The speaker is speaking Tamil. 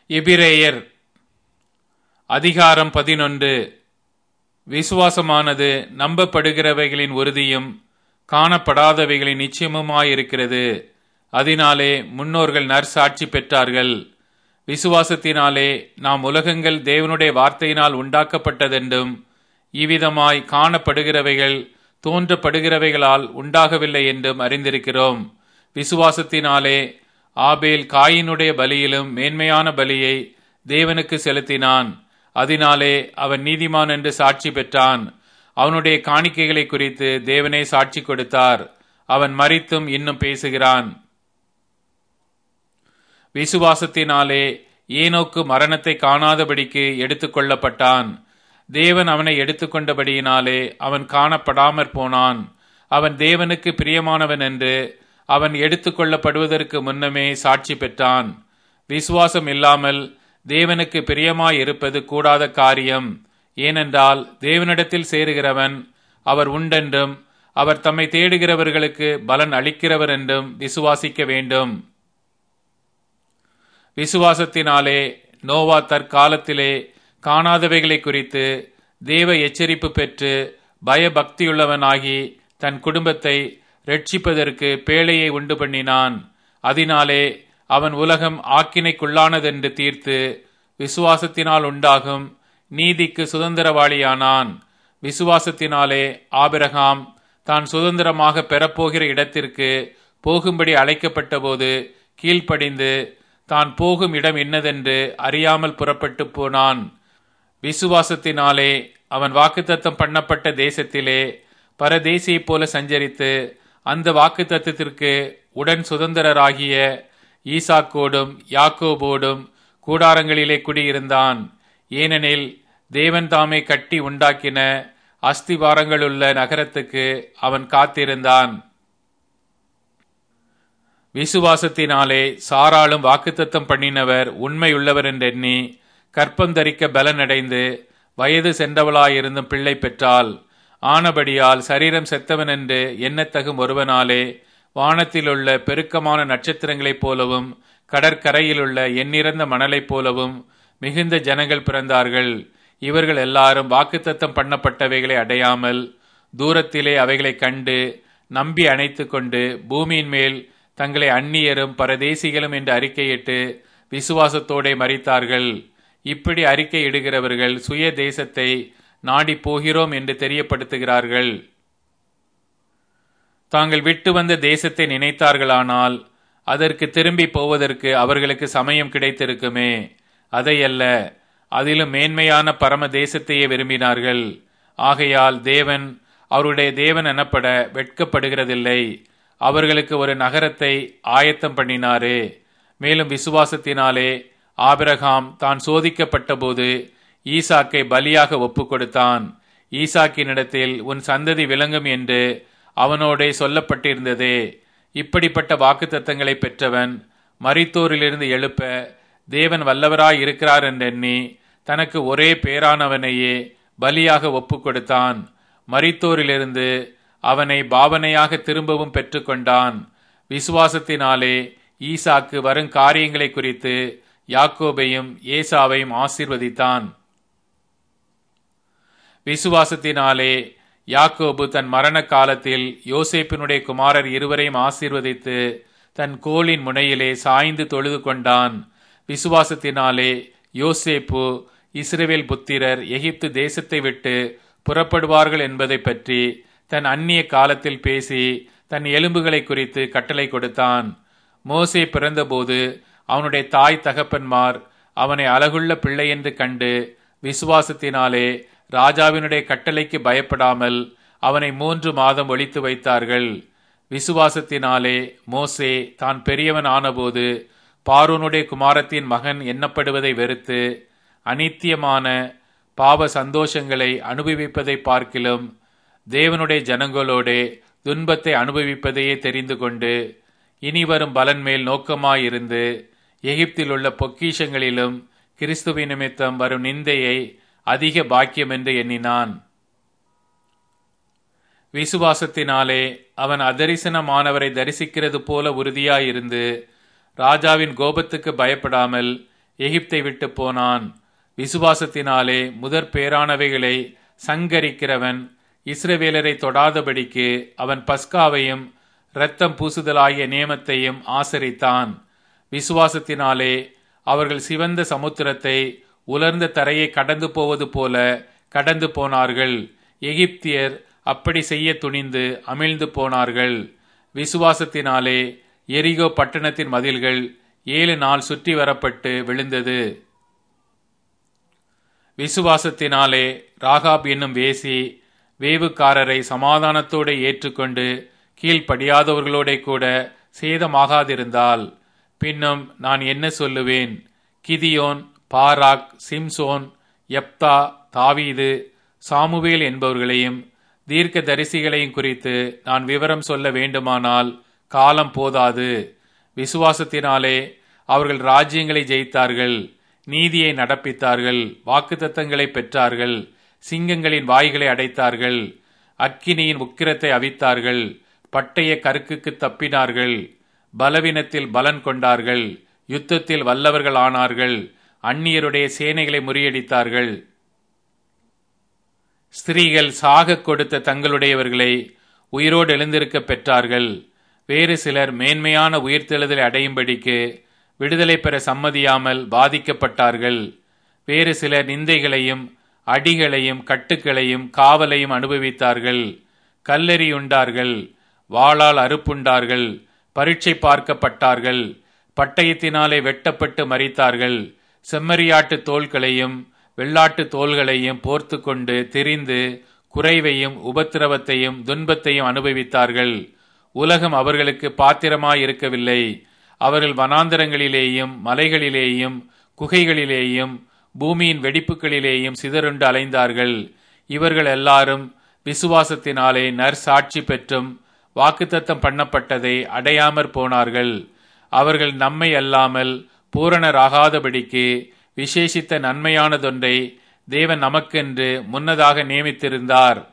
எபிரேயர் அதிகாரம் பதினொன்று விசுவாசமானது நம்பப்படுகிறவைகளின் உறுதியும் காணப்படாதவைகளின் நிச்சயமுமாயிருக்கிறது அதனாலே முன்னோர்கள் நற்சாட்சி பெற்றார்கள் விசுவாசத்தினாலே நாம் உலகங்கள் தேவனுடைய வார்த்தையினால் உண்டாக்கப்பட்டதென்றும் இவ்விதமாய் காணப்படுகிறவைகள் தோன்றப்படுகிறவைகளால் உண்டாகவில்லை என்றும் அறிந்திருக்கிறோம் விசுவாசத்தினாலே ஆபேல் காயினுடைய பலியிலும் மேன்மையான பலியை தேவனுக்கு செலுத்தினான் அதனாலே அவன் நீதிமான் என்று சாட்சி பெற்றான் அவனுடைய காணிக்கைகளை குறித்து தேவனே சாட்சி கொடுத்தார் அவன் மறித்தும் இன்னும் பேசுகிறான் விசுவாசத்தினாலே ஏனோக்கு மரணத்தை காணாதபடிக்கு எடுத்துக்கொள்ளப்பட்டான் தேவன் அவனை எடுத்துக்கொண்டபடியினாலே அவன் காணப்படாமற் போனான் அவன் தேவனுக்கு பிரியமானவன் என்று அவன் எடுத்துக்கொள்ளப்படுவதற்கு முன்னமே சாட்சி பெற்றான் விசுவாசம் இல்லாமல் தேவனுக்கு பிரியமாய் இருப்பது கூடாத காரியம் ஏனென்றால் தேவனிடத்தில் சேருகிறவன் அவர் உண்டென்றும் அவர் தம்மை தேடுகிறவர்களுக்கு பலன் அளிக்கிறவர் என்றும் விசுவாசிக்க வேண்டும் விசுவாசத்தினாலே நோவா தற்காலத்திலே காணாதவைகளை குறித்து தேவ எச்சரிப்பு பெற்று பயபக்தியுள்ளவனாகி தன் குடும்பத்தை ரட்சிப்பதற்கு பேழையை உண்டு பண்ணினான் அதனாலே அவன் உலகம் ஆக்கினைக்குள்ளானதென்று தீர்த்து விசுவாசத்தினால் உண்டாகும் நீதிக்கு சுதந்திரவாளியானான் விசுவாசத்தினாலே ஆபிரகாம் தான் சுதந்திரமாக பெறப்போகிற இடத்திற்கு போகும்படி அழைக்கப்பட்டபோது கீழ்ப்படிந்து தான் போகும் இடம் என்னதென்று அறியாமல் புறப்பட்டு போனான் விசுவாசத்தினாலே அவன் வாக்குத்தத்தம் பண்ணப்பட்ட தேசத்திலே பரதேசியைப் போல சஞ்சரித்து அந்த வாக்குத்தத்திற்கு உடன் சுதந்திரராகிய ஈசாக்கோடும் யாக்கோபோடும் கூடாரங்களிலே குடியிருந்தான் ஏனெனில் தேவன் தாமே கட்டி உண்டாக்கின அஸ்திவாரங்களுள்ள நகரத்துக்கு அவன் காத்திருந்தான் விசுவாசத்தினாலே சாராளும் வாக்குத்தத்தம் பண்ணினவர் உண்மையுள்ளவர் என்றெண்ணி கற்பந்தரிக்க பலனடைந்து வயது சென்றவளாயிருந்தும் பிள்ளை பெற்றால் ஆனபடியால் சரீரம் செத்தவன் என்று எண்ணத்தகும் ஒருவனாலே வானத்திலுள்ள பெருக்கமான நட்சத்திரங்களைப் போலவும் கடற்கரையிலுள்ள எண்ணிறந்த மணலைப் போலவும் மிகுந்த ஜனங்கள் பிறந்தார்கள் இவர்கள் எல்லாரும் வாக்குத்தத்தம் பண்ணப்பட்டவைகளை அடையாமல் தூரத்திலே அவைகளை கண்டு நம்பி அணைத்து கொண்டு பூமியின் மேல் தங்களை அந்நியரும் பரதேசிகளும் என்று அறிக்கையிட்டு விசுவாசத்தோടെ மறித்தார்கள் இப்படி அறிக்கை இடுகிறவர்கள் சுய தேசத்தை நாடி போகிறோம் என்று தெரியப்படுத்துகிறார்கள் தாங்கள் விட்டு வந்த தேசத்தை நினைத்தார்களானால் அதற்கு திரும்பி போவதற்கு அவர்களுக்கு சமயம் கிடைத்திருக்குமே அதையல்ல அதிலும் மேன்மையான பரம தேசத்தையே விரும்பினார்கள் ஆகையால் தேவன் அவருடைய தேவன் எனப்பட வெட்கப்படுகிறதில்லை அவர்களுக்கு ஒரு நகரத்தை ஆயத்தம் பண்ணினாரே மேலும் விசுவாசத்தினாலே ஆபிரகாம் தான் சோதிக்கப்பட்ட போது ஈசாக்கை பலியாக ஒப்பு கொடுத்தான் ஈசாக்கினிடத்தில் உன் சந்ததி விளங்கும் என்று அவனோடே சொல்லப்பட்டிருந்ததே இப்படிப்பட்ட வாக்குத்தத்தங்களை பெற்றவன் மரித்தோரிலிருந்து எழுப்ப தேவன் வல்லவராய் இருக்கிறார் என்றெண்ணி தனக்கு ஒரே பேரானவனையே பலியாக ஒப்பு கொடுத்தான் மரித்தோரிலிருந்து அவனை பாவனையாக திரும்பவும் பெற்றுக்கொண்டான் விசுவாசத்தினாலே ஈசாக்கு வரும் காரியங்களை குறித்து யாக்கோபையும் ஏசாவையும் ஆசீர்வதித்தான் விசுவாசத்தினாலே யாக்கோபு தன் மரண காலத்தில் யோசேப்பினுடைய குமாரர் இருவரையும் ஆசீர்வதித்து தன் கோலின் முனையிலே சாய்ந்து தொழுது கொண்டான் விசுவாசத்தினாலே யோசேப்பு இஸ்ரவேல் புத்திரர் எகிப்து தேசத்தை விட்டு புறப்படுவார்கள் என்பதை பற்றி தன் அந்நிய காலத்தில் பேசி தன் எலும்புகளை குறித்து கட்டளை கொடுத்தான் மோசே பிறந்தபோது அவனுடைய தாய் தகப்பன்மார் அவனை அழகுள்ள பிள்ளை என்று கண்டு விசுவாசத்தினாலே ராஜாவினுடைய கட்டளைக்கு பயப்படாமல் அவனை மூன்று மாதம் ஒழித்து வைத்தார்கள் விசுவாசத்தினாலே மோசே தான் பெரியவன் ஆனபோது பார்வோனுடைய குமாரத்தின் மகன் எண்ணப்படுவதை வெறுத்து அனித்தியமான பாவ சந்தோஷங்களை அனுபவிப்பதை பார்க்கிலும் தேவனுடைய ஜனங்களோடே துன்பத்தை அனுபவிப்பதையே தெரிந்து கொண்டு இனி வரும் பலன் மேல் நோக்கமாயிருந்து எகிப்தில் உள்ள பொக்கிஷங்களிலும் கிறிஸ்துவின் நிமித்தம் வரும் நிந்தையை அதிக பாக்கியம் என்று எண்ணினான் விசுவாசத்தினாலே அவன் அதரிசனமானவரை தரிசிக்கிறது போல உறுதியாயிருந்து ராஜாவின் கோபத்துக்கு பயப்படாமல் எகிப்தை விட்டு போனான் விசுவாசத்தினாலே முதற் பேரானவைகளை சங்கரிக்கிறவன் இஸ்ரவேலரை தொடாதபடிக்கு அவன் பஸ்காவையும் இரத்தம் பூசுதலாகிய நியமத்தையும் ஆசரித்தான் விசுவாசத்தினாலே அவர்கள் சிவந்த சமுத்திரத்தை உலர்ந்த தரையை கடந்து போவது போல கடந்து போனார்கள் எகிப்தியர் அப்படி செய்ய துணிந்து அமிழ்ந்து போனார்கள் விசுவாசத்தினாலே எரிகோ பட்டணத்தின் மதில்கள் ஏழு நாள் சுற்றி வரப்பட்டு விழுந்தது விசுவாசத்தினாலே ராகாப் என்னும் வேசி வேவுக்காரரை சமாதானத்தோடு ஏற்றுக்கொண்டு கீழ்ப்படியாதவர்களோட கூட சேதமாகாதிருந்தால் பின்னும் நான் என்ன சொல்லுவேன் கிதியோன் பாராக் சிம்சோன் எப்தா தாவீது சாமுவேல் என்பவர்களையும் தீர்க்க தரிசிகளையும் குறித்து நான் விவரம் சொல்ல வேண்டுமானால் காலம் போதாது விசுவாசத்தினாலே அவர்கள் ராஜ்யங்களை ஜெயித்தார்கள் நீதியை நடப்பித்தார்கள் வாக்குத்தத்தங்களை பெற்றார்கள் சிங்கங்களின் வாய்களை அடைத்தார்கள் அக்கினியின் உக்கிரத்தை அவித்தார்கள் பட்டய கருக்குக்கு தப்பினார்கள் பலவீனத்தில் பலன் கொண்டார்கள் யுத்தத்தில் வல்லவர்கள் ஆனார்கள் அந்நியருடைய சேனைகளை முறியடித்தார்கள் ஸ்திரீகள் சாக கொடுத்த தங்களுடையவர்களை உயிரோடு எழுந்திருக்க பெற்றார்கள் வேறு சிலர் மேன்மையான உயிர்த்தெழுதலை அடையும்படிக்கு விடுதலை பெற சம்மதியாமல் பாதிக்கப்பட்டார்கள் வேறு சிலர் நிந்தைகளையும் அடிகளையும் கட்டுக்களையும் காவலையும் அனுபவித்தார்கள் கல்லெறியுண்டார்கள் வாளால் அறுப்புண்டார்கள் பரீட்சை பார்க்கப்பட்டார்கள் பட்டயத்தினாலே வெட்டப்பட்டு மறித்தார்கள் செம்மறியாட்டு தோள்களையும் வெள்ளாட்டு தோள்களையும் போர்த்து கொண்டு திரிந்து குறைவையும் உபத்திரவத்தையும் துன்பத்தையும் அனுபவித்தார்கள் உலகம் அவர்களுக்கு பாத்திரமாயிருக்கவில்லை அவர்கள் வனாந்தரங்களிலேயும் மலைகளிலேயும் குகைகளிலேயும் பூமியின் வெடிப்புகளிலேயும் சிதறுண்டு அலைந்தார்கள் இவர்கள் எல்லாரும் விசுவாசத்தினாலே நற்சாட்சி பெற்றும் வாக்குத்தத்தம் பண்ணப்பட்டதை அடையாமற் போனார்கள் அவர்கள் நம்மை அல்லாமல் பூரணராகாதபடிக்கு விசேஷித்த நன்மையானதொன்றை தேவன் நமக்கென்று முன்னதாக நியமித்திருந்தார்